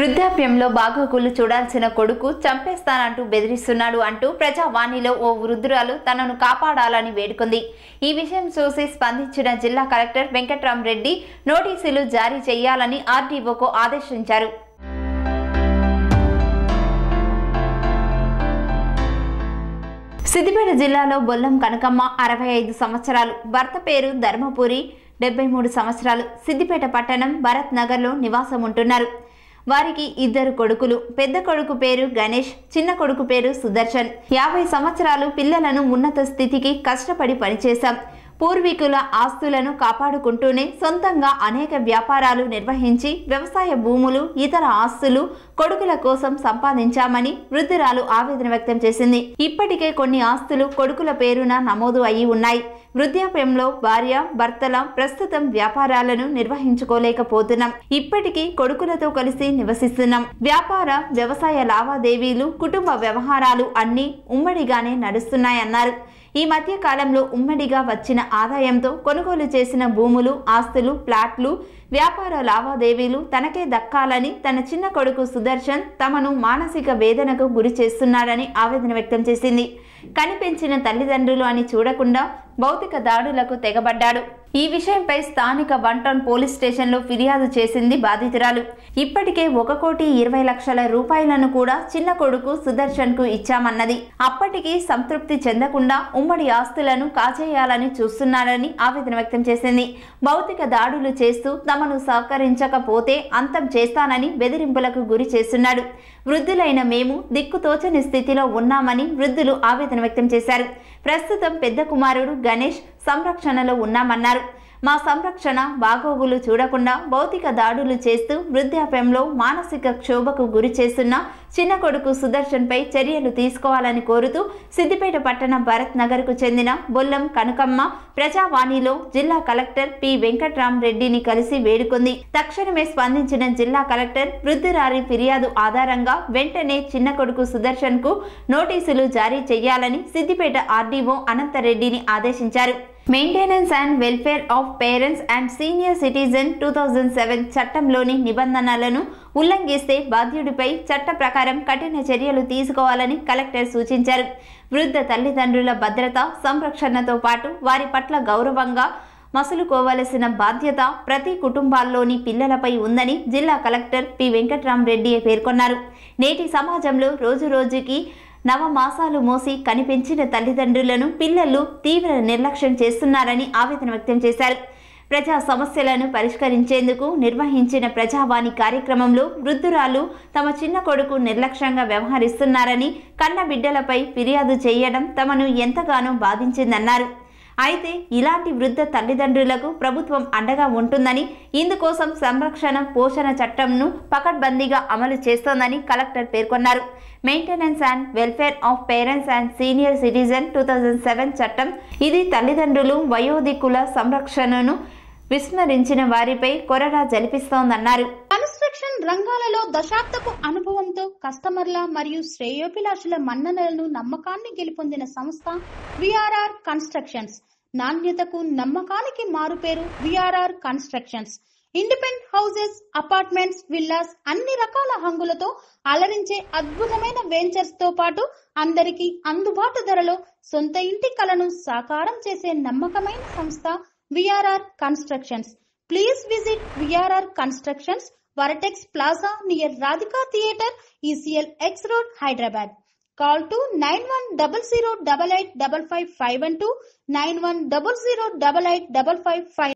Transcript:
వృద్ధాప్యంలో బాగోగులు చూడాల్సిన కొడుకు చంపేస్తానంటూ బెదిరిస్తున్నాడు అంటూ ప్రజావాణిలో ఓ వృద్ధురాలు తనను కాపాడాలని వేడుకుంది ఈ విషయం చూసి స్పందించిన జిల్లా కలెక్టర్ వెంకట్రామరెడ్డి నోటీసులు జారీ చేయాలని ఆర్డీఓకు ఆదేశించారు సిద్దిపేట జిల్లాలో బొల్లం కనకమ్మ అరవై ఐదు సంవత్సరాలు భర్త పేరు ధర్మపురి డెబ్బై మూడు సంవత్సరాలు సిద్దిపేట పట్టణం భరత్ నగర్లో నివాసం ఉంటున్నారు వారికి ఇద్దరు కొడుకులు పెద్ద కొడుకు పేరు గణేష్ చిన్న కొడుకు పేరు సుదర్శన్ యాభై సంవత్సరాలు పిల్లలను ఉన్నత స్థితికి కష్టపడి పనిచేశాం పూర్వీకుల ఆస్తులను కాపాడుకుంటూనే సొంతంగా అనేక వ్యాపారాలు నిర్వహించి వ్యవసాయ భూములు ఇతర ఆస్తులు కొడుకుల కోసం సంపాదించామని వృద్ధురాలు ఆవేదన వ్యక్తం చేసింది ఇప్పటికే కొన్ని ఆస్తులు కొడుకుల పేరున నమోదు అయి ఉన్నాయి వృద్ధాప్యంలో భార్య భర్తల ప్రస్తుతం వ్యాపారాలను నిర్వహించుకోలేకపోతున్నాం ఇప్పటికీ కొడుకులతో కలిసి నివసిస్తున్నాం వ్యాపార వ్యవసాయ లావాదేవీలు కుటుంబ వ్యవహారాలు అన్నీ ఉమ్మడిగానే నడుస్తున్నాయన్నారు ఈ మధ్య కాలంలో ఉమ్మడిగా వచ్చిన ఆదాయంతో కొనుగోలు చేసిన భూములు ఆస్తులు ప్లాట్లు వ్యాపార లావాదేవీలు తనకే దక్కాలని తన చిన్న కొడుకు సుదర్శన్ తమను మానసిక వేదనకు గురి చేస్తున్నాడని ఆవేదన వ్యక్తం చేసింది కనిపించిన తల్లిదండ్రులు అని చూడకుండా భౌతిక దాడులకు తెగబడ్డాడు ఈ విషయంపై స్థానిక వన్ టౌన్ పోలీస్ స్టేషన్లో ఫిర్యాదు చేసింది బాధితురాలు ఇప్పటికే ఒక కోటి ఇరవై లక్షల రూపాయలను కూడా చిన్న కొడుకు సుదర్శన్ కు ఇచ్చామన్నది అప్పటికి సంతృప్తి చెందకుండా ఉమ్మడి ఆస్తులను కాజేయాలని చూస్తున్నారని ఆవేదన వ్యక్తం చేసింది భౌతిక దాడులు చేస్తూ తమను సహకరించకపోతే అంతం చేస్తానని బెదిరింపులకు గురి చేస్తున్నాడు వృద్ధులైన మేము దిక్కుతోచని స్థితిలో ఉన్నామని వృద్ధులు ఆవేదన వ్యక్తం చేశారు ప్రస్తుతం పెద్ద కుమారుడు గణేష్ సంరక్షణలో ఉన్నామన్నారు మా సంరక్షణ బాగోగులు చూడకుండా భౌతిక దాడులు చేస్తూ వృద్ధాప్యంలో మానసిక క్షోభకు గురి చేస్తున్న చిన్న కొడుకు సుదర్శన్పై చర్యలు తీసుకోవాలని కోరుతూ సిద్దిపేట పట్టణ భరత్ నగర్కు చెందిన బొల్లం కనకమ్మ ప్రజావాణిలో జిల్లా కలెక్టర్ పి వెంకట్రామరెడ్డిని కలిసి వేడుకుంది తక్షణమే స్పందించిన జిల్లా కలెక్టర్ వృద్ధురారి ఫిర్యాదు ఆధారంగా వెంటనే చిన్న కొడుకు సుదర్శన్ కు నోటీసులు జారీ చేయాలని సిద్దిపేట ఆర్డీఓ అనంతరెడ్డిని ఆదేశించారు maintenance and welfare of parents and senior citizen two thousand seven చట్టంలోని నిబంధనలను ఉల్లంఘిస్తే బాధ్యుడిపై చట్ట ప్రకారం కఠిన చర్యలు తీసుకోవాలని కలెక్టర్ సూచించారు వృద్ధ తల్లిదండ్రుల భద్రత సంరక్షణతో పాటు వారి పట్ల గౌరవంగా మసులుకోవలసిన బాధ్యత ప్రతి కుటుంబాల్లోని పిల్లలపై ఉందని జిల్లా కలెక్టర్ పి వెంకట్రామరెడ్డి పేర్కొన్నారు నేటి సమాజంలో రోజు రోజుకి నవమాసాలు మోసి కనిపించిన తల్లిదండ్రులను పిల్లలు తీవ్ర నిర్లక్ష్యం చేస్తున్నారని ఆవేదన వ్యక్తం చేశారు ప్రజా సమస్యలను పరిష్కరించేందుకు నిర్వహించిన ప్రజావాణి కార్యక్రమంలో వృద్ధురాలు తమ చిన్న కొడుకు నిర్లక్ష్యంగా వ్యవహరిస్తున్నారని కన్న బిడ్డలపై ఫిర్యాదు చేయడం తమను ఎంతగానో బాధించిందన్నారు అయితే ఇలాంటి వృద్ధ తల్లిదండ్రులకు ప్రభుత్వం అండగా ఉంటుందని ఇందుకోసం సంరక్షణ పోషణ చట్టంను పకడ్బందీగా అమలు చేస్తోందని కలెక్టర్ పేర్కొన్నారు maintenance and welfare of parents and senior citizen two seven చట్టం ఇది తల్లిదండ్రులు వయోధికుల సంరక్షణను విస్మరించిన వారిపై కొరడా జలిపిస్తోందన్నారు కన్స్ట్రక్షన్ రంగాలలో దశాబ్దపు అనుభవంతో కస్టమర్ల మరియు శ్రేయోభిలాషుల మన్ననలను నమ్మకాన్ని గెలుపొందిన సంస్థ విఆర్ఆర్ కన్స్ట్రక్షన్స్ నాణ్యతకు నమ్మకానికి మారుపేరు VRR constructions independent houses apartments villas అన్ని రకాల హంగులతో అలరించే అద్భుతమైన వెంచర్స్ తో పాటు అందరికీ అందుబాటు ధరలో సొంత ఇంటి కలను సాకారం చేసే నమ్మకమైన సంస్థ VRR constructions please visit VRR constructions vertex plaza near Radhika theatre ECIL X road Hyderabad call to nine one double zero double eight double five five one two nine one double zero double eight double five five